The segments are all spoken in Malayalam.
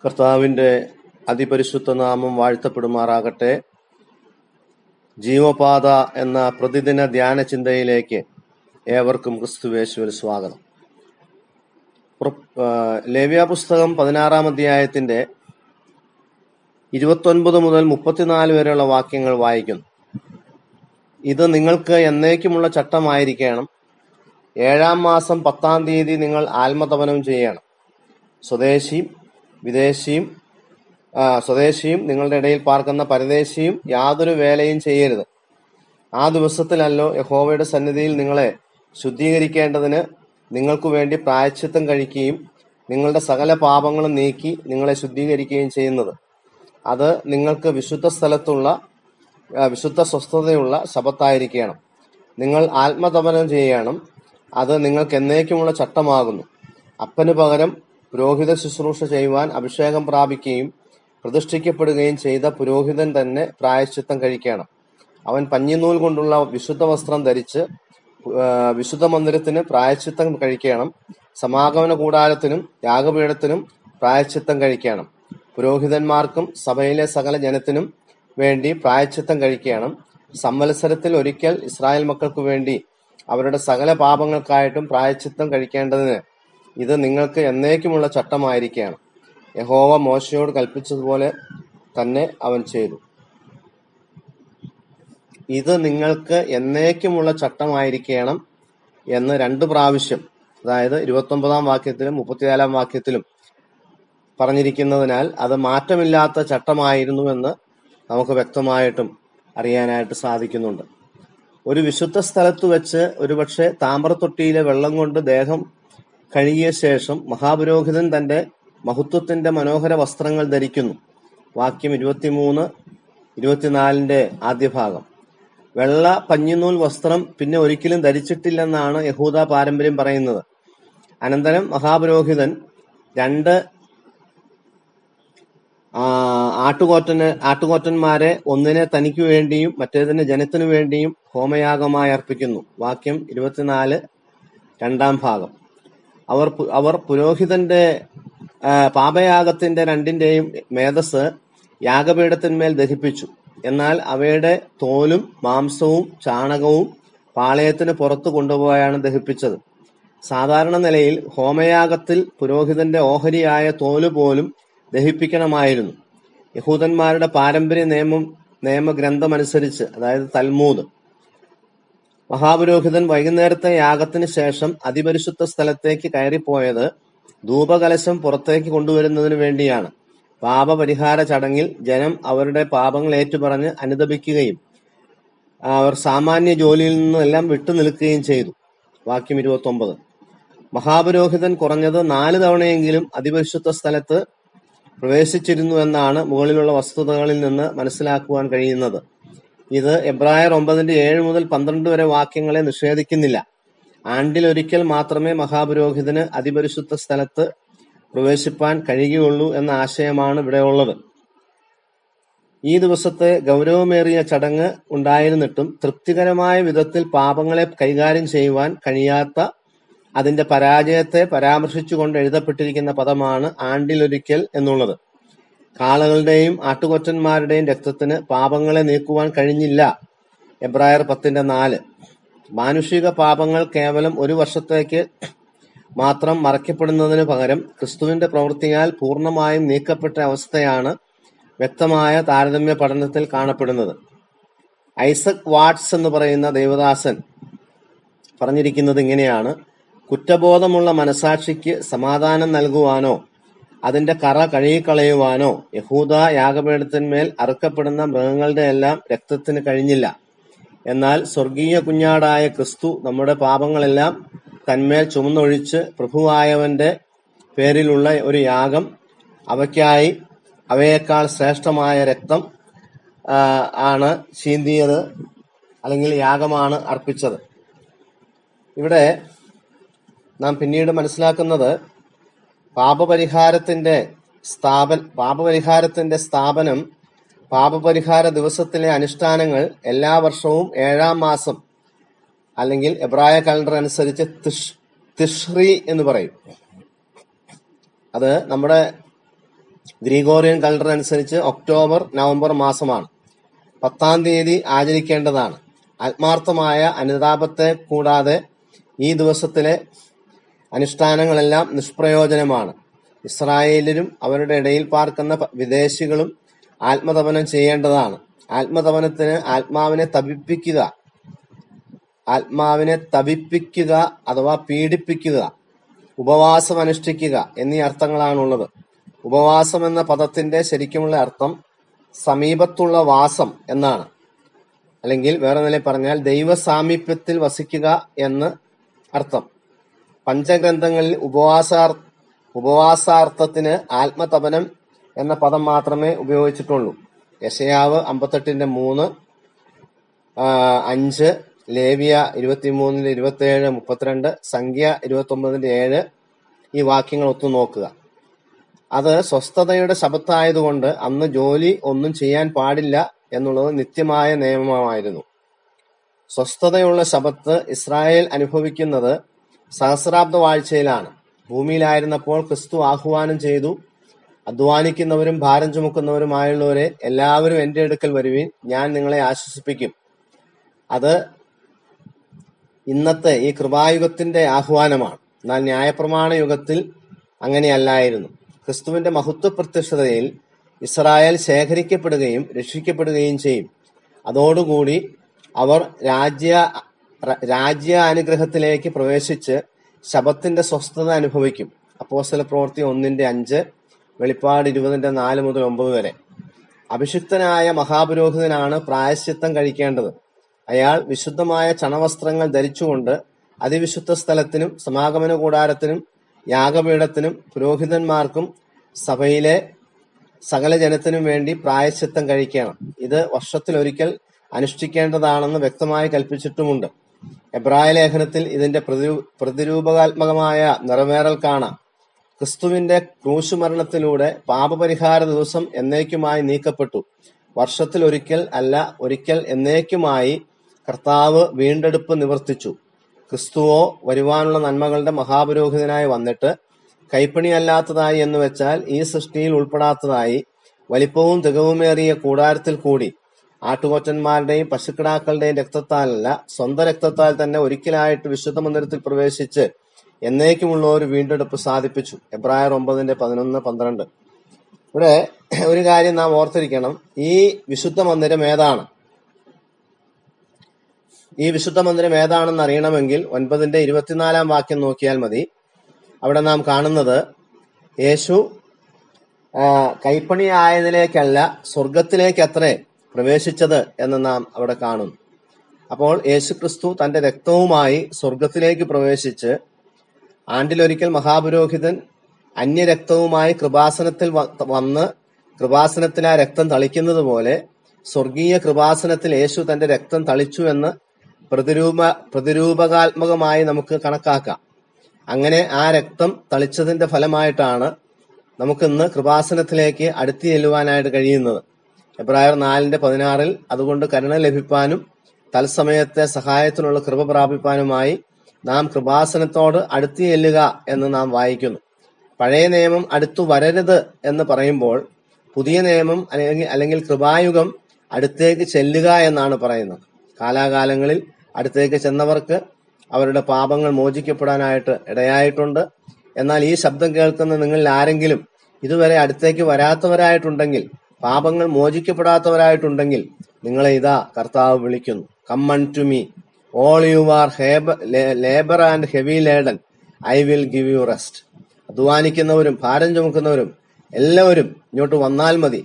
കർത്താവിന്റെ അതിപരിശുദ്ധ നാമം വാഴ്ത്തപ്പെടുമാറാകട്ടെ ജീവപാത എന്ന പ്രതിദിന ധ്യാന ചിന്തയിലേക്ക് ഏവർക്കും ക്രിസ്തുവേശുവിൽ സ്വാഗതം പുറ- ആ, ലേവ്യ പുസ്തകം പതിനാറാം അധ്യായത്തിന്റെ ഇരുപത്തൊൻപത് മുതൽ മുപ്പത്തിനാല് വരെയുള്ള വാക്യങ്ങൾ വായിക്കുന്നു ഇത് നിങ്ങൾക്ക് എന്നേക്കുമുള്ള ചട്ടമായിരിക്കണം ഏഴാം മാസം പത്താം തീയതി നിങ്ങൾ ആത്മതപനം ചെയ്യണം സ്വദേശിയും വിദേശിയും ആ, സ്വദേശിയും നിങ്ങളുടെ ഇടയിൽ പാർക്കുന്ന പരദേശിയും യാതൊരു വേലയും ചെയ്യരുത് ആ ദിവസത്തിലല്ലോ യഹോവയുടെ സന്നിധിയിൽ നിങ്ങളെ ശുദ്ധീകരിക്കേണ്ടതിന് നിങ്ങൾക്ക് വേണ്ടി പ്രായശ്ചിത്തം കഴിക്കുകയും നിങ്ങളുടെ സകല പാപങ്ങളും നീക്കി നിങ്ങളെ ശുദ്ധീകരിക്കുകയും ചെയ്യുന്നത് അത് നിങ്ങൾക്ക് വിശുദ്ധ സ്ഥലത്തുള്ള ആ, വിശുദ്ധ സ്വസ്ഥതയുള്ള ശബത്തായിരിക്കണം നിങ്ങൾ ആത്മതപനം ചെയ്യണം അത് നിങ്ങൾക്ക് എന്നേക്കുമുള്ള ചട്ടമാകുന്നു അപ്പന് പകരം പുരോഹിത ശുശ്രൂഷ ചെയ്യുവാൻ അഭിഷേകം പ്രാപിക്കുകയും പ്രതിഷ്ഠിക്കപ്പെടുകയും ചെയ്ത പുരോഹിതൻ തന്നെ പ്രായശ്ചിത്തം കഴിക്കണം അവൻ പഞ്ഞിനൂൽ കൊണ്ടുള്ള വിശുദ്ധ വസ്ത്രം ധരിച്ച് ആ, വിശുദ്ധ മന്ദിരത്തിന് പ്രായശ്ചിത്തം കഴിക്കണം സമാഗമന കൂടാരത്തിനും യാഗപീഠത്തിനും പ്രായശ്ചിത്തം കഴിക്കണം പുരോഹിതന്മാർക്കും സഭയിലെ സകല ജനത്തിനും വേണ്ടി പ്രായശ്ചിത്തം കഴിക്കണം സംവത്സരത്തിൽ ഒരിക്കൽ ഇസ്രായേൽ മക്കൾക്ക് വേണ്ടി അവരുടെ സകല പാപങ്ങൾക്കായിട്ടും പ്രായശ്ചിത്തം കഴിക്കേണ്ടതിന് ഇത് നിങ്ങൾക്ക് എന്നേക്കുമുള്ള ചട്ടമായിരിക്കണം യഹോവ മോശയോട് കൽപ്പിച്ചതുപോലെ തന്നെ അവൻ ചെയ്തു ഇത് നിങ്ങൾക്ക് എന്നേക്കുമുള്ള ചട്ടമായിരിക്കണം എന്ന് രണ്ടു പ്രാവശ്യം അതായത് ഇരുപത്തൊമ്പതാം വാക്യത്തിലും മുപ്പത്തിനാലാം വാക്യത്തിലും പറഞ്ഞിരിക്കുന്നതിനാൽ അത് മാറ്റമില്ലാത്ത ചട്ടമായിരുന്നുവെന്ന് നമുക്ക് വ്യക്തമായിട്ടും അറിയാനായിട്ട് സാധിക്കുന്നുണ്ട് ഒരു വിശുദ്ധ സ്ഥലത്ത് വെച്ച് ഒരുപക്ഷെ താമ്രത്തൊട്ടിയിലെ വെള്ളം കൊണ്ട് ദേഹം കഴുകിയ ശേഷം മഹാപുരോഹിതൻ തന്റെ മഹത്വത്തിന്റെ മനോഹര വസ്ത്രങ്ങൾ ധരിക്കുന്നു വാക്യം ഇരുപത്തിമൂന്ന് ഇരുപത്തിനാലിന്റെ ആദ്യ ഭാഗം വെള്ള പഞ്ഞിനൂൽ വസ്ത്രം പിന്നെ ഒരിക്കലും ധരിച്ചിട്ടില്ലെന്നാണ് യഹൂദ പാരമ്പര്യം പറയുന്നത് അനന്തരം മഹാപുരോഹിതൻ രണ്ട് ആ, ആട്ടുകൊറ്റന് ആട്ടുകൊറ്റന്മാരെ ഒന്നിനെ തനിക്ക് വേണ്ടിയും മറ്റേതിന് ജനത്തിനു വേണ്ടിയും ഹോമയാഗമായി അർപ്പിക്കുന്നു വാക്യം ഇരുപത്തിനാല് രണ്ടാം ഭാഗം അവർ പു- അവർ പുരോഹിതന്റെ ആ, പാപയാഗത്തിന്റെ രണ്ടിന്റെയും മേധസ് യാഗപീഠത്തിന്മേൽ ദഹിപ്പിച്ചു എന്നാൽ അവയുടെ തോലും മാംസവും ചാണകവും പാളയത്തിന് പുറത്തു കൊണ്ടുപോയാണ് ദഹിപ്പിച്ചത് സാധാരണ നിലയിൽ ഹോമയാഗത്തിൽ പുരോഹിതന്റെ ഓഹരിയായ തോല് പോലും ദഹിപ്പിക്കണമായിരുന്നു യഹൂദന്മാരുടെ പാരമ്പര്യ നിയമം നിയമഗ്രന്ഥമനുസരിച്ച് അതായത് തൽമൂദ് മഹാപുരോഹിതൻ വൈകുന്നേരത്തെ യാഗത്തിന് ശേഷം അതിപരിശുദ്ധ സ്ഥലത്തേക്ക് കയറിപ്പോയത് ധൂപകലശം പുറത്തേക്ക് കൊണ്ടുവരുന്നതിന് വേണ്ടിയാണ് പാപപരിഹാര ചടങ്ങിൽ ജനം അവരുടെ പാപങ്ങൾ ഏറ്റുപറഞ്ഞ് അനുദപിക്കുകയും അവർ സാമാന്യ ജോലിയിൽ നിന്നെല്ലാം വിട്ടുനിൽക്കുകയും ചെയ്തു വാക്യം ഇരുപത്തി ഒമ്പത് മഹാപുരോഹിതൻ കുറഞ്ഞത് നാല് തവണയെങ്കിലും അതിപരിശുദ്ധ സ്ഥലത്ത് പ്രവേശിച്ചിരുന്നു എന്നാണ് മുകളിലുള്ള വസ്തുതകളിൽ നിന്ന് മനസ്സിലാക്കുവാൻ കഴിയുന്നത് ഇത് എബ്രായർ ഒമ്പതിന്റെ ഏഴ് മുതൽ പന്ത്രണ്ട് വരെ വാക്യങ്ങളെ നിഷേധിക്കുന്നില്ല ആണ്ടിലൊരിക്കൽ മാത്രമേ മഹാപുരോഹിതന് അതിപരിശുദ്ധ സ്ഥലത്ത് പ്രവേശിപ്പാൻ കഴിയുകയുള്ളൂ എന്ന ആശയമാണ് ഇവിടെയുള്ളത് ഈ ദിവസത്തെ ഗൗരവമേറിയ ചടങ്ങ് ഉണ്ടായിരുന്നിട്ടും തൃപ്തികരമായ വിധത്തിൽ പാപങ്ങളെ കൈകാര്യം ചെയ്യുവാൻ കഴിയാത്ത അതിന്റെ പരാജയത്തെ പരാമർശിച്ചുകൊണ്ട് എഴുതപ്പെട്ടിരിക്കുന്ന പദമാണ് ആണ്ടിലൊരിക്കൽ എന്നുള്ളത് കാളകളുടെയും ആട്ടുകൊറ്റന്മാരുടെയും രക്തത്തിന് പാപങ്ങളെ നീക്കുവാൻ കഴിഞ്ഞില്ല എബ്രായർ പത്തിന്റെ നാല് മാനുഷിക പാപങ്ങൾ കേവലം ഒരു വർഷത്തേക്ക് മാത്രം മറയ്ക്കപ്പെടുന്നതിന് പകരം ക്രിസ്തുവിന്റെ പ്രവൃത്തിയാൽ പൂർണ്ണമായും നീക്കപ്പെട്ട അവസ്ഥയാണ് വ്യക്തമായ താരതമ്യ പഠനത്തിൽ കാണപ്പെടുന്നത് ഐസക് വാട്സ് എന്ന് പറയുന്ന ദേവദാസൻ പറഞ്ഞിരിക്കുന്നത് ഇങ്ങനെയാണ് കുറ്റബോധമുള്ള മനസാക്ഷിക്ക് സമാധാനം നൽകുവാനോ അതിന്റെ കറ കഴുകിക്കളയുവാനോ യഹൂദ യാഗപീഠത്തിന്മേൽ അറുക്കപ്പെടുന്ന മൃഗങ്ങളുടെ എല്ലാം രക്തത്തിന് കഴിഞ്ഞില്ല എന്നാൽ സ്വർഗീയ കുഞ്ഞാടായ ക്രിസ്തു നമ്മുടെ പാപങ്ങളെല്ലാം തന്മേൽ ചുമന്നൊഴിച്ച് പ്രഭുവായവന്റെ പേരിലുള്ള ഒരു യാഗം അവയ്ക്കായി അവയേക്കാൾ ശ്രേഷ്ഠമായ രക്തം ആ, ആണ് ചീന്തിയത് അല്ലെങ്കിൽ യാഗമാണ് അർപ്പിച്ചത് ഇവിടെ നാം പിന്നീട് മനസ്സിലാക്കുന്നത് പാപപരിഹാരത്തിന്റെ സ്ഥാപൻ പാപപരിഹാരത്തിന്റെ സ്ഥാപനം പാപപരിഹാര ദിവസത്തിലെ അനുഷ്ഠാനങ്ങൾ എല്ലാ വർഷവും ഏഴാം മാസം അല്ലെങ്കിൽ എബ്രായ കലണ്ടർ അനുസരിച്ച് തിഷ് തിഷ്രി എന്ന് പറയും അത് നമ്മുടെ ഗ്രിഗോറിയൻ കലണ്ടർ അനുസരിച്ച് ഒക്ടോബർ നവംബർ മാസമാണ് പത്താം തീയതി ആചരിക്കേണ്ടതാണ് ആത്മാർത്ഥമായ അനുതാപത്തെ കൂടാതെ ഈ ദിവസത്തിലെ അനുഷ്ഠാനങ്ങളെല്ലാം നിഷ്പ്രയോജനമാണ് ഇസ്രായേലിലും അവരുടെ ഇടയിൽ പാർക്കുന്ന പ- വിദേശികളും ആത്മതപനം ചെയ്യേണ്ടതാണ് ആത്മതപനത്തിന് ആത്മാവിനെ തപിപ്പിക്കുക ആത്മാവിനെ തപിപ്പിക്കുക അഥവാ പീഡിപ്പിക്കുക ഉപവാസം അനുഷ്ഠിക്കുക എന്നീ അർത്ഥങ്ങളാണുള്ളത് ഉപവാസം എന്ന പദത്തിന്റെ ശരിക്കുമുള്ള അർത്ഥം സമീപത്തുള്ള വാസം എന്നാണ് അല്ലെങ്കിൽ വേറെ നിലയിൽ പറഞ്ഞാൽ ദൈവ സാമീപ്യത്തിൽ വസിക്കുക എന്ന് അർത്ഥം പഞ്ചഗ്രന്ഥങ്ങളിൽ ഉപവാസാർ ഉപവാസാർത്ഥത്തിന് ആത്മതപനം എന്ന പദം മാത്രമേ ഉപയോഗിച്ചിട്ടുള്ളൂ യശയാവ് അമ്പത്തെട്ടിന്റെ മൂന്ന് ആ, അഞ്ച് ലേവിയ ഇരുപത്തിമൂന്നിന്റെ ഇരുപത്തിയേഴ് മുപ്പത്തിരണ്ട് സംഖ്യ ഇരുപത്തി ഏഴ് ഈ വാക്യങ്ങൾ ഒത്തു നോക്കുക അത് സ്വസ്ഥതയുടെ ശബത്തായതുകൊണ്ട് അന്ന് ജോലി ഒന്നും ചെയ്യാൻ പാടില്ല എന്നുള്ളത് നിത്യമായ നിയമമായിരുന്നു സ്വസ്ഥതയുള്ള ശബത്ത് ഇസ്രായേൽ അനുഭവിക്കുന്നത് സഹസ്രാബ്ദ വാഴ്ചയിലാണ് ഭൂമിയിലായിരുന്നപ്പോൾ ക്രിസ്തു ആഹ്വാനം ചെയ്തു അധ്വാനിക്കുന്നവരും ഭാരം ചുമക്കുന്നവരുമായുള്ളവരെ എല്ലാവരും എന്റെ അടുക്കൽ വരുവിൻ ഞാൻ നിങ്ങളെ ആശ്വസിപ്പിക്കും അത് ഇന്നത്തെ ഈ കൃപായുഗത്തിന്റെ ആഹ്വാനമാണ് എന്നാൽ ന്യായപ്രമാണ യുഗത്തിൽ അങ്ങനെയല്ലായിരുന്നു ക്രിസ്തുവിന്റെ മഹത്വ പ്രത്യക്ഷതയിൽ ഇസ്രായേൽ ശേഖരിക്കപ്പെടുകയും രക്ഷിക്കപ്പെടുകയും ചെയ്യും അതോടുകൂടി അവർ രാജ്യ റ- രാജ്യ അനുഗ്രഹത്തിലേക്ക് പ്രവേശിച്ച് ശബത്തിന്റെ സ്വസ്ഥത അനുഭവിക്കും അപ്പോസ്തല പ്രവൃത്തി ഒന്നിന്റെ അഞ്ച് വെളിപ്പാട് ഇരുപതിന്റെ നാല് മുതൽ ഒമ്പത് വരെ അഭിഷിക്തനായ മഹാപുരോഹിതനാണ് പ്രായശ്ചിത്തം കഴിക്കേണ്ടത് അയാൾ വിശുദ്ധമായ ചണവസ്ത്രങ്ങൾ ധരിച്ചുകൊണ്ട് അതിവിശുദ്ധ സ്ഥലത്തിനും സമാഗമന കൂടാരത്തിനും യാഗപീഠത്തിനും പുരോഹിതന്മാർക്കും സഭയിലെ സകല ജനത്തിനും വേണ്ടി പ്രായശ്ചിത്തം കഴിക്കണം ഇത് വർഷത്തിലൊരിക്കൽ അനുഷ്ഠിക്കേണ്ടതാണെന്ന് വ്യക്തമായി കൽപ്പിച്ചിട്ടുമുണ്ട് എബ്രായ ലേഖനത്തിൽ ഇതിന്റെ പ്രതിരൂ- പ്രതിരൂപകാത്മകമായ നിറവേറൽ കാണാം ക്രിസ്തുവിന്റെ ക്രൂശുമരണത്തിലൂടെ പാപപരിഹാര ദിവസം എന്നേക്കുമായി നീക്കപ്പെട്ടു വർഷത്തിൽ ഒരിക്കൽ അല്ല ഒരിക്കൽ എന്നേക്കുമായി കർത്താവ് വീണ്ടെടുപ്പ് നിവർത്തിച്ചു ക്രിസ്തുവോ വരുവാനുള്ള നന്മകളുടെ മഹാപുരോഹിതനായി വന്നിട്ട് കൈപ്പണിയല്ലാത്തതായി എന്ന് വെച്ചാൽ ഈ സൃഷ്ടിയിൽ ഉൾപ്പെടാത്തതായി വലിപ്പവും തികവുമേറിയ കൂടാരത്തിൽ കൂടി ആട്ടുകൊറ്റന്മാരുടെയും പശുക്കിടാക്കളുടെയും രക്തത്താലല്ല സ്വന്തം രക്തത്താൽ തന്നെ ഒരിക്കലായിട്ട് വിശുദ്ധ മന്ദിരത്തിൽ പ്രവേശിച്ച് എന്നേക്കുമുള്ള ഒരു വീണ്ടെടുപ്പ് സാധിപ്പിച്ചു എബ്രായർ ഒമ്പതിന്റെ പതിനൊന്ന് പന്ത്രണ്ട് ഇവിടെ ഒരു കാര്യം നാം ഓർത്തിരിക്കണം ഈ വിശുദ്ധ മന്ദിരം ഏതാണ് ഈ വിശുദ്ധ മന്ദിരം ഏതാണെന്ന് അറിയണമെങ്കിൽ ഒൻപതിന്റെ ഇരുപത്തിനാലാം വാക്യം നോക്കിയാൽ മതി അവിടെ നാം കാണുന്നത് യേശു ആ, കൈപ്പണിയായതിലേക്കല്ല സ്വർഗത്തിലേക്ക് അത്രേ പ്രവേശിച്ചത് എന്ന് നാം അവിടെ കാണുന്നു അപ്പോൾ യേശു ക്രിസ്തു തന്റെ രക്തവുമായി സ്വർഗത്തിലേക്ക് പ്രവേശിച്ച് ആണ്ടിലൊരിക്കൽ മഹാപുരോഹിതൻ അന്യരക്തവുമായി കൃപാസനത്തിൽ വ- വന്ന് കൃപാസനത്തിൽ ആ രക്തം തളിക്കുന്നത് പോലെ സ്വർഗീയ കൃപാസനത്തിൽ യേശു തന്റെ രക്തം തളിച്ചു എന്ന് പ്രതിരൂപ പ്രതിരൂപകാത്മകമായി നമുക്ക് കണക്കാക്കാം അങ്ങനെ ആ രക്തം തളിച്ചതിന്റെ ഫലമായിട്ടാണ് നമുക്കിന്ന് കൃപാസനത്തിലേക്ക് അടുത്ത് ചെല്ലുവാനായിട്ട് കഴിയുന്നത് എബ്രായർ നാലിന്റെ പതിനാറിൽ അതുകൊണ്ട് കരുണ ലഭിപ്പാനും തത്സമയത്തെ സഹായത്തിനുള്ള കൃപ പ്രാപിപ്പാനുമായി നാം കൃപാസനത്തോട് അടുത്ത് ചെല്ലുക എന്ന് നാം വായിക്കുന്നു പഴയ നിയമം അടുത്തു വരരുത് എന്ന് പറയുമ്പോൾ പുതിയ നിയമം അല്ലെങ്കിൽ അല്ലെങ്കിൽ കൃപായുഗം അടുത്തേക്ക് ചെല്ലുക എന്നാണ് പറയുന്നത് കാലാകാലങ്ങളിൽ അടുത്തേക്ക് ചെന്നവർക്ക് അവരുടെ പാപങ്ങൾ മോചിക്കപ്പെടാനായിട്ട് ഇടയായിട്ടുണ്ട് എന്നാൽ ഈ ശബ്ദം കേൾക്കുന്ന നിങ്ങളിൽ ആരെങ്കിലും ഇതുവരെ അടുത്തേക്ക് വരാത്തവരായിട്ടുണ്ടെങ്കിൽ പാപങ്ങൾ മോചിക്കപ്പെടാത്തവരായിട്ടുണ്ടെങ്കിൽ നിങ്ങളെ ഇതാ കർത്താവ് വിളിക്കുന്നു come on to me all you are labour and heavy laden I will give you rest അധ്വാനിക്കുന്നവരും ഭാരം ചുമക്കുന്നവരും എല്ലാവരും ഇങ്ങോട്ട് വന്നാൽ മതി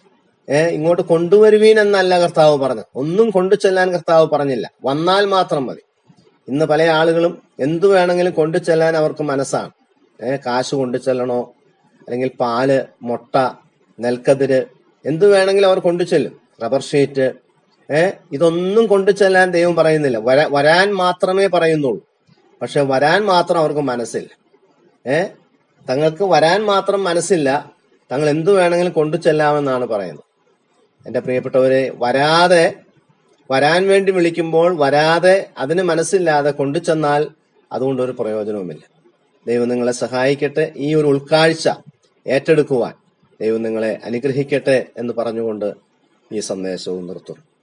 ഏ ഇങ്ങോട്ട് കൊണ്ടുവരുവീൻ എന്നല്ല കർത്താവ് പറഞ്ഞത് ഒന്നും കൊണ്ടു ചെല്ലാൻ കർത്താവ് പറഞ്ഞില്ല വന്നാൽ മാത്രം മതി ഇന്ന് പല ആളുകളും എന്തു വേണമെങ്കിലും കൊണ്ടു ചെല്ലാൻ അവർക്ക് മനസ്സാണ് ഏ കാശ് കൊണ്ടു ചെല്ലണോ അല്ലെങ്കിൽ പാല് മുട്ട നെൽക്കതിര് എന്തു വേണമെങ്കിലും അവർ കൊണ്ടു ചെല്ലും റബ്ബർ ഷീറ്റ് ഏ ഇതൊന്നും കൊണ്ടു ചെല്ലാൻ ദൈവം പറയുന്നില്ല വരാ- വരാൻ മാത്രമേ പറയുന്നുള്ളൂ പക്ഷെ വരാൻ മാത്രം അവർക്ക് മനസ്സില്ല ഏ തങ്ങൾക്ക് വരാൻ മാത്രം മനസ്സില്ല തങ്ങൾ എന്തു വേണമെങ്കിലും കൊണ്ടു ചെല്ലാമെന്നാണ് പറയുന്നത് എന്റെ പ്രിയപ്പെട്ടവരെ വരാതെ വരാൻ വേണ്ടി വിളിക്കുമ്പോൾ വരാതെ അതിന് മനസ്സില്ലാതെ കൊണ്ടു ചെന്നാൽ അതുകൊണ്ട് ഒരു പ്രയോജനവുമില്ല ദൈവം നിങ്ങളെ സഹായിക്കട്ടെ ഈ ഒരു ഉൾക്കാഴ്ച ഏറ്റെടുക്കുവാൻ ദൈവം നിങ്ങളെ അനുഗ്രഹിക്കട്ടെ എന്ന് പറഞ്ഞുകൊണ്ട് ഈ സന്ദേശവും നിർത്തുന്നു